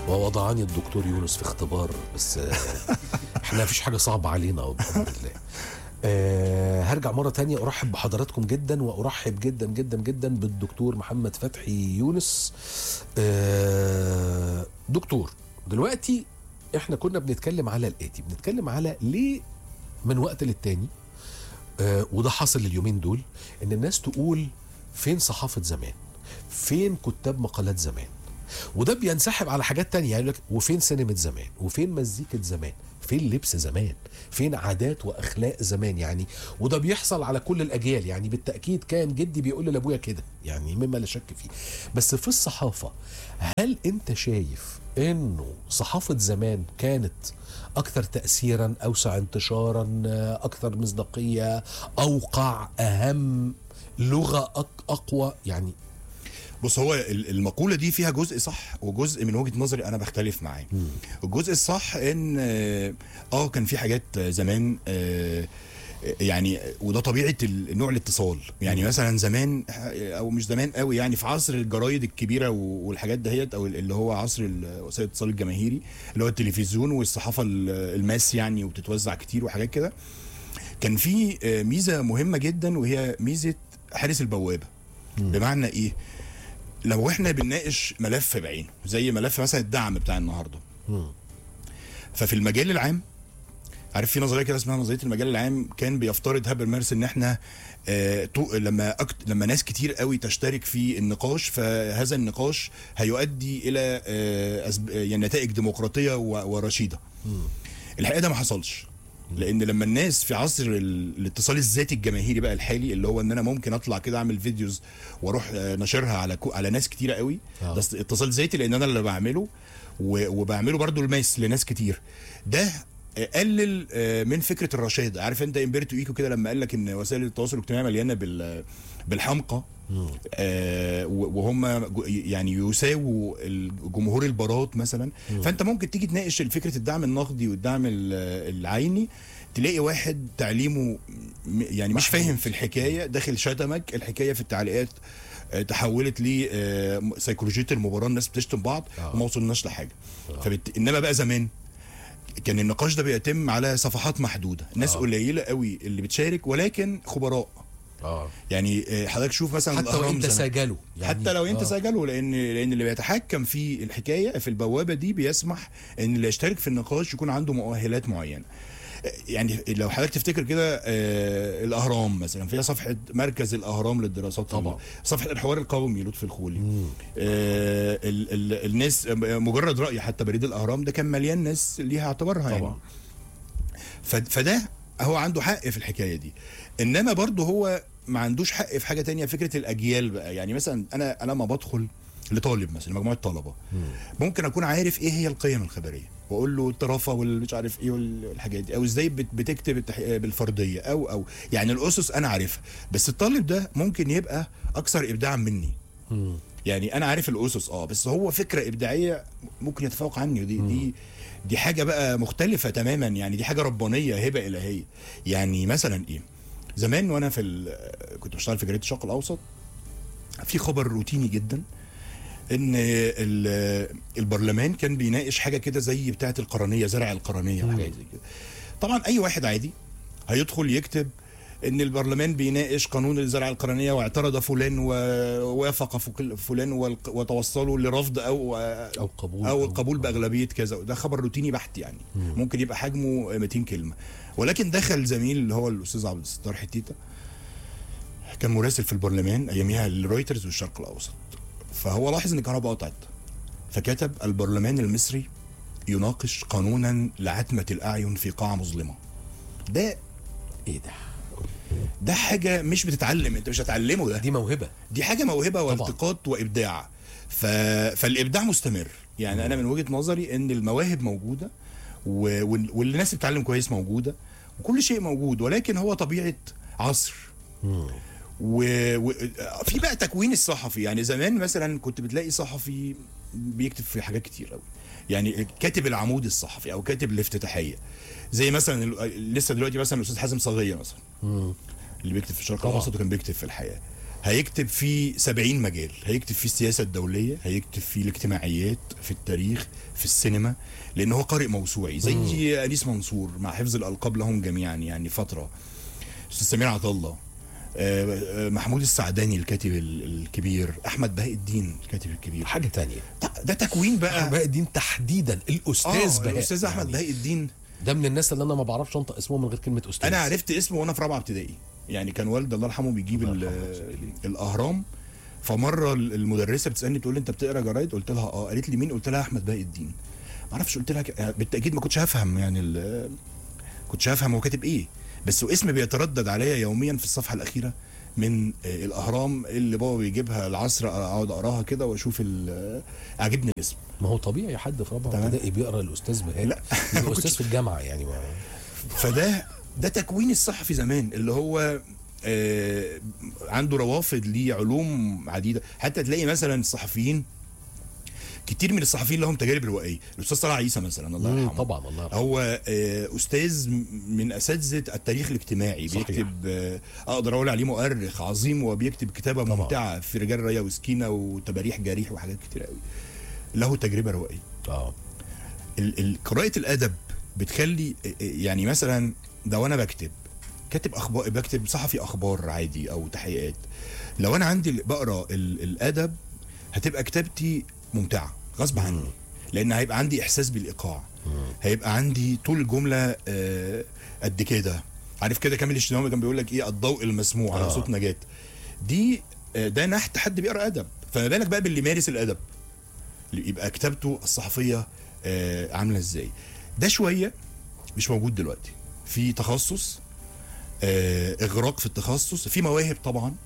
ووضعني الدكتور يونس في اختبار بس آه، احنا مفيش حاجه صعبه علينا بامر الله أه هرجع مرة تانية أرحب بحضراتكم جدا وأرحب جدا جدا جدا بالدكتور محمد فتحي يونس أه دكتور دلوقتي احنا كنا بنتكلم على الآتي بنتكلم على ليه من وقت للتاني أه وده حاصل اليومين دول ان الناس تقول فين صحافة زمان فين كتاب مقالات زمان وده بينسحب على حاجات تانية يعني لك وفين سينما زمان وفين مزيكة زمان فين لبس زمان فين عادات واخلاق زمان يعني وده بيحصل على كل الاجيال يعني بالتاكيد كان جدي بيقول لابويا كده يعني مما لا شك فيه بس في الصحافه هل انت شايف انه صحافه زمان كانت اكثر تاثيرا اوسع انتشارا اكثر مصداقيه اوقع اهم لغه أق- اقوى يعني بص هو ال- المقولة دي فيها جزء صح وجزء من وجهة نظري أنا بختلف معاه الجزء الصح إن آه، آه كان في حاجات زمان آه، يعني وده طبيعة ال- نوع الاتصال يعني مثلا زمان آه، أو مش زمان قوي يعني في عصر الجرايد الكبيرة و- والحاجات دهيت أو اللي هو عصر ال- وسائل الاتصال الجماهيري اللي هو التلفزيون والصحافة ال- الماس يعني وبتتوزع كتير وحاجات كده كان في آه، ميزة مهمة جدا وهي ميزة حارس البوابة بمعنى إيه؟ لو احنا بنناقش ملف بعينه زي ملف مثلا الدعم بتاع النهارده ففي المجال العام عارف في نظريه كده اسمها نظريه المجال العام كان بيفترض هابرمارس ان احنا آه تو- لما أكت... لما ناس كتير قوي تشترك في النقاش فهذا النقاش هيؤدي الى آه أسب... يعني نتائج ديمقراطيه و... ورشيده الحقيقه ده ما حصلش لان لما الناس في عصر ال- الاتصال الذاتي الجماهيري بقى الحالي اللي هو ان انا ممكن اطلع كده اعمل فيديوز واروح آه، نشرها على كو على ناس كتيره قوي آه. ده اتصال ذاتي لان انا اللي بعمله و- وبعمله برضو الماس لناس كتير ده آه، قلل آه، من فكره الرشاد عارف انت امبرتو ايكو كده لما قال لك ان وسائل التواصل الاجتماعي مليانه بال بالحمقى آه و- وهم جو- يعني يساووا الجمهور البارات مثلا فانت ممكن تيجي تناقش فكره الدعم النقدي والدعم ال- العيني تلاقي واحد تعليمه م- يعني مش فاهم في الحكايه داخل شتمك الحكايه في التعليقات آه، تحولت ل آه، م- سيكولوجيه المباراه الناس بتشتم بعض آه. وما وصلناش لحاجه فبت... انما بقى زمان كان النقاش ده بيتم على صفحات محدوده ناس آه. قليله قوي اللي بتشارك ولكن خبراء اه يعني آه، حضرتك شوف مثلا حتى الأهرام وانت زمان. سجله يعني حتى لو انت آه. سجله لان لان اللي بيتحكم في الحكايه في البوابه دي بيسمح ان اللي يشترك في النقاش يكون عنده مؤهلات معينه يعني لو حضرتك تفتكر كده آه الاهرام مثلا فيها صفحه مركز الاهرام للدراسات طبعا. صفحه الحوار القومي لطفي الخولي آه ال ال الناس مجرد راي حتى بريد الاهرام ده كان مليان ناس ليها اعتبارها يعني طبعا ف- فده هو عنده حق في الحكايه دي انما برضه هو ما عندوش حق في حاجه تانية فكره الاجيال بقى يعني مثلا انا انا لما بدخل لطالب مثلا مجموعه طلبه ممكن اكون عارف ايه هي القيم الخبريه واقول له الطرافه والمش عارف ايه والحاجات دي او ازاي بت- بتكتب التح- بالفرديه او او يعني الاسس انا عارفها بس الطالب ده ممكن يبقى اكثر ابداعا مني مم. يعني انا عارف الاسس اه بس هو فكره ابداعيه ممكن يتفوق عني ودي دي دي حاجه بقى مختلفه تماما يعني دي حاجه ربانيه هبه الهيه يعني مثلا ايه زمان وانا في ال- كنت بشتغل في جريده الشرق الاوسط في خبر روتيني جدا ان ال- البرلمان كان بيناقش حاجه كده زي بتاعه القرنيه زرع القرنيه وحاجات زي كده طبعا اي واحد عادي هيدخل يكتب ان البرلمان بيناقش قانون الزرع القرنيه واعترض فلان ووافق فك- فلان والق- وتوصلوا لرفض او او قبول او القبول باغلبيه كذا ده خبر روتيني بحت يعني ممكن يبقى حجمه 200 كلمه ولكن دخل زميل اللي هو الاستاذ عبد الستار حتيته كان مراسل في البرلمان اياميها لرويترز والشرق الاوسط فهو لاحظ ان الكهرباء قطعت فكتب البرلمان المصري يناقش قانونا لعتمه الاعين في قاعه مظلمه ده ايه ده ده حاجه مش بتتعلم انت مش هتعلمه ده دي موهبه دي حاجه موهبه والتقاط وابداع ف... فالابداع مستمر يعني انا من وجهه نظري ان المواهب موجوده و... وال- والناس اللي بتتعلم كويس موجوده وكل شيء موجود ولكن هو طبيعه عصر وفي و... في بقى تكوين الصحفي يعني زمان مثلا كنت بتلاقي صحفي بيكتب في حاجات كتير قوي يعني كاتب العمود الصحفي او كاتب الافتتاحيه زي مثلا ال- لسه دلوقتي مثلا الاستاذ حازم صاغيه مثلا اللي بيكتب في الشرق طبعا. الاوسط وكان بيكتب في الحياه هيكتب في 70 مجال هيكتب في السياسة الدولية هيكتب في الاجتماعيات في التاريخ في السينما لأن هو قارئ موسوعي زي أنيس منصور مع حفظ الألقاب لهم جميعا يعني فترة أستاذ سمير عطا الله آه، آه، محمود السعداني الكاتب ال- الكبير أحمد بهاء الدين الكاتب الكبير حاجه تانية ده تكوين بقى بهاء الدين تحديدا الاستاذ آه بهاء الأستاذ أحمد يعني بهاء الدين ده من الناس اللي انا ما بعرفش انطق اسمه من غير كلمه استاذ انا عرفت اسمه وانا في رابعه ابتدائي يعني كان والدي الله يرحمه بيجيب الله ال- يرحمه. الاهرام فمره المدرسه بتسالني تقول لي انت بتقرا جرايد قلت لها اه قالت لي مين قلت لها احمد باقي الدين ما اعرفش قلت لها ك- يعني بالتاكيد ما كنتش هفهم يعني ال- كنتش هفهم هو كاتب ايه بس هو اسم بيتردد عليا يوميا في الصفحه الاخيره من آه، الاهرام اللي بابا بيجيبها العصر اقعد اقراها كده واشوف ال- عاجبني الاسم ما هو طبيعي حد في رابعه تمام. ابتدائي بيقرا الاستاذ بهاء لا. يبقى استاذ في الجامعه يعني ما فده ده تكوين الصحفي زمان اللي هو آه عنده روافد ليه علوم عديده حتى تلاقي مثلا الصحفيين كتير من الصحفيين لهم تجارب روائيه الاستاذ طلع عيسى مثلا الله مم، يرحمه طبعا الله يرحمه هو آه، استاذ من اساتذه التاريخ الاجتماعي صحيح. بيكتب آه، اقدر اقول عليه مؤرخ عظيم وبيكتب كتابه طبعا. ممتعه في رجال رايه وسكينه وتباريح جريح وحاجات كتير قوي له تجربه روائيه اه ال- ال- قراءة الأدب بتخلي يعني مثلا ده وأنا بكتب كاتب أخبار بكتب صحفي أخبار عادي أو تحقيقات لو أنا عندي بقرا ال- الأدب هتبقى كتابتي ممتعة غصب عني لأن هيبقى عندي إحساس بالإيقاع هيبقى عندي طول الجملة آه، قد كده عارف كده كامل الشناوي كان بيقول لك إيه الضوء المسموع على آه. صوت نجاة دي آه، ده نحت حد بيقرا أدب فما بالك بقى باللي مارس الأدب يبقى كتابته الصحفيه آه، عامله ازاي ده شويه مش موجود دلوقتي في تخصص آه، اغراق في التخصص في مواهب طبعا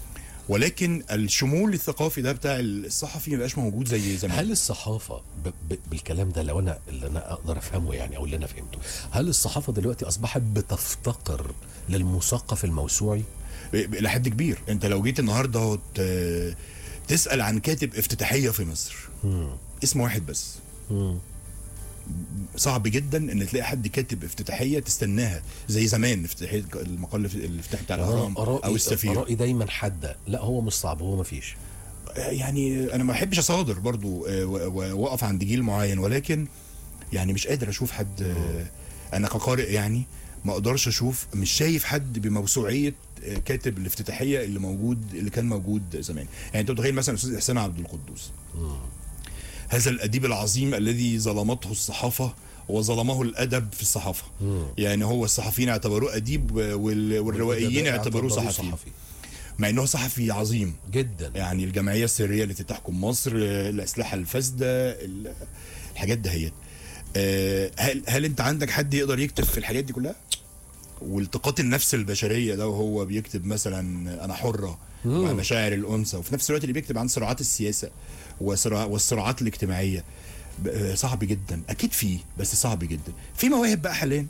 ولكن الشمول الثقافي ده بتاع الصحفي ما بقاش موجود زي زمان هل الصحافه ب... ب... بالكلام ده لو انا اللي انا اقدر افهمه يعني او اللي انا فهمته هل الصحافه دلوقتي اصبحت بتفتقر للمثقف الموسوعي ب- ب- لحد كبير انت لو جيت النهارده ت- تسال عن كاتب افتتاحيه في مصر اسم واحد بس مم. صعب جدا ان تلاقي حد كاتب افتتاحيه تستناها زي زمان افتتاحيه المقال الافتتاحي بتاع الاهرام آرائي او السفير آرائي دايما حاده لا هو مش صعب هو ما فيش يعني انا ما بحبش اصادر برضو آه، و- و- واقف عند جيل معين ولكن يعني مش قادر اشوف حد آه، انا كقارئ يعني ما اقدرش اشوف مش شايف حد بموسوعيه آه، كاتب الافتتاحيه اللي موجود اللي كان موجود زمان يعني انت متخيل مثلا الاستاذ احسان عبد القدوس هذا الاديب العظيم الذي ظلمته الصحافه وظلمه الادب في الصحافه يعني هو الصحفيين اعتبروه اديب وال- والروائيين اعتبروه صحفي مع انه صحفي عظيم جدا يعني الجمعيه السريه التي تحكم مصر آه، الاسلحه الفاسده ال- الحاجات دهيت آه، هل هل انت عندك حد يقدر يكتب في الحاجات دي كلها والتقاط النفس البشريه ده وهو بيكتب مثلا انا حره مع مشاعر الانثى وفي نفس الوقت اللي بيكتب عن صراعات السياسه وصراع والصراعات الاجتماعيه ب- آه، صعب جدا اكيد فيه بس صعب جدا في مواهب بقى حاليا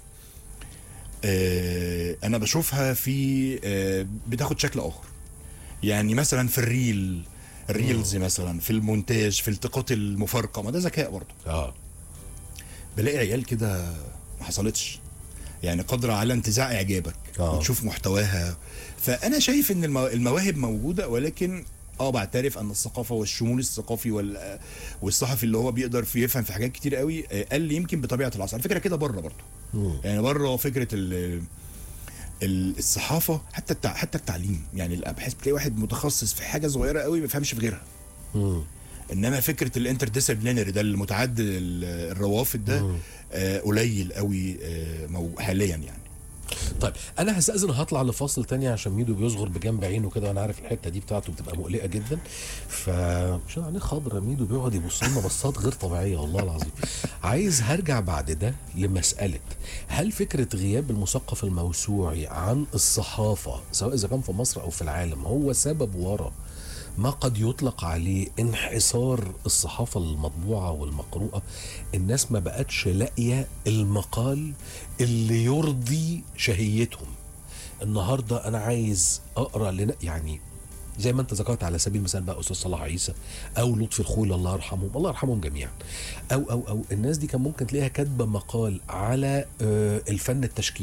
آه، انا بشوفها في آه، بتاخد شكل اخر يعني مثلا في الريل الريلز مثلا في المونتاج في التقاط المفارقه ما ده ذكاء برضه اه بلاقي عيال كده ما حصلتش يعني قادره على انتزاع اعجابك آه. وتشوف محتواها فانا شايف ان المو- المواهب موجوده ولكن اه بعترف ان الثقافه والشمول الثقافي وال والصحفي اللي هو بيقدر في يفهم في حاجات كتير قوي آه، قل يمكن بطبيعه العصر على فكره كده بره برضه مم. يعني بره فكره ال ال- الصحافه حتى التع... حتى التعليم يعني الابحاث بتلاقي واحد متخصص في حاجه صغيره قوي ما يفهمش في غيرها مم. انما فكره الانتر ديسيبلينري ده المتعدد ال- الروافد ده آه قليل قوي آه مو- حاليا يعني طيب انا هستاذن هطلع لفاصل تاني عشان ميدو بيصغر بجنب عينه كده وانا عارف الحته دي بتاعته بتبقى مقلقه جدا فعشان عينيه خضرا ميدو بيقعد يبص لنا بصات غير طبيعيه والله العظيم عايز هرجع بعد ده لمساله هل فكره غياب المثقف الموسوعي عن الصحافه سواء اذا كان في مصر او في العالم هو سبب ورا ما قد يطلق عليه انحسار الصحافة المطبوعة والمقروءة الناس ما بقتش لاقية المقال اللي يرضي شهيتهم النهاردة أنا عايز أقرأ لنا يعني زي ما انت ذكرت على سبيل المثال بقى استاذ صلاح عيسى او لطفي الخول الله يرحمهم الله يرحمهم جميعا او او او الناس دي كان ممكن تلاقيها كاتبه مقال على آه، الفن التشكيلي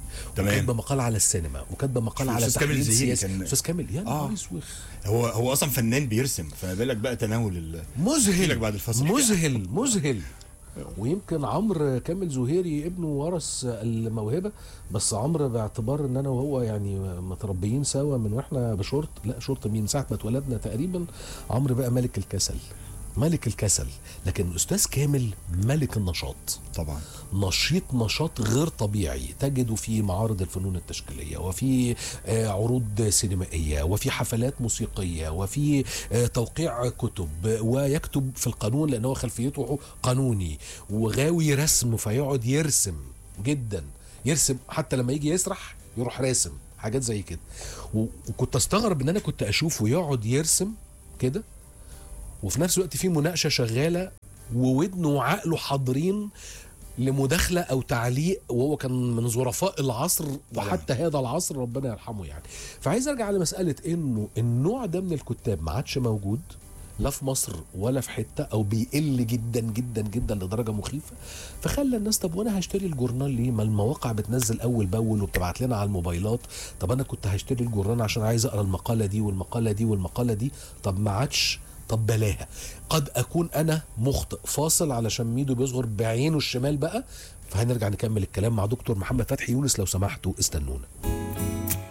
تمام. وكاتبه مقال على السينما وكاتبه مقال على أستاذ كامل تحليل زهيري سياسي كان- استاذ كامل يا نهار آه. اسود هو هو اصلا فنان بيرسم فما بالك بقى تناول ال... مذهل لك بعد الفصل. مذهل مذهل ويمكن عمرو كامل زهيري ابنه ورث الموهبه بس عمرو باعتبار ان انا وهو يعني متربيين سوا من واحنا بشورت لا شورت مين ساعه ما اتولدنا تقريبا عمرو بقى ملك الكسل ملك الكسل لكن الاستاذ كامل ملك النشاط طبعا نشيط نشاط غير طبيعي تجده في معارض الفنون التشكيلية وفي آه، عروض سينمائية وفي حفلات موسيقية وفي آه، توقيع كتب ويكتب في القانون لأنه خلفيته قانوني وغاوي رسم فيقعد يرسم جدا يرسم حتى لما يجي يسرح يروح راسم حاجات زي كده و- وكنت استغرب ان انا كنت اشوفه يقعد يرسم كده وفي نفس الوقت في مناقشه شغاله وودنه وعقله حاضرين لمداخله او تعليق وهو كان من ظرفاء العصر وحتى هذا العصر ربنا يرحمه يعني فعايز ارجع لمساله انه النوع ده من الكتاب ما عادش موجود لا في مصر ولا في حته او بيقل جدا جدا جدا لدرجه مخيفه فخلى الناس طب وانا هشتري الجورنال ليه ما المواقع بتنزل اول باول وبتبعت لنا على الموبايلات طب انا كنت هشتري الجورنال عشان عايز اقرا المقاله دي والمقاله دي والمقاله دي طب ما عادش طب بلاها قد اكون انا مخطئ فاصل علشان ميدو بيصغر بعينه الشمال بقى فهنرجع نكمل الكلام مع دكتور محمد فتحي يونس لو سمحتوا استنونا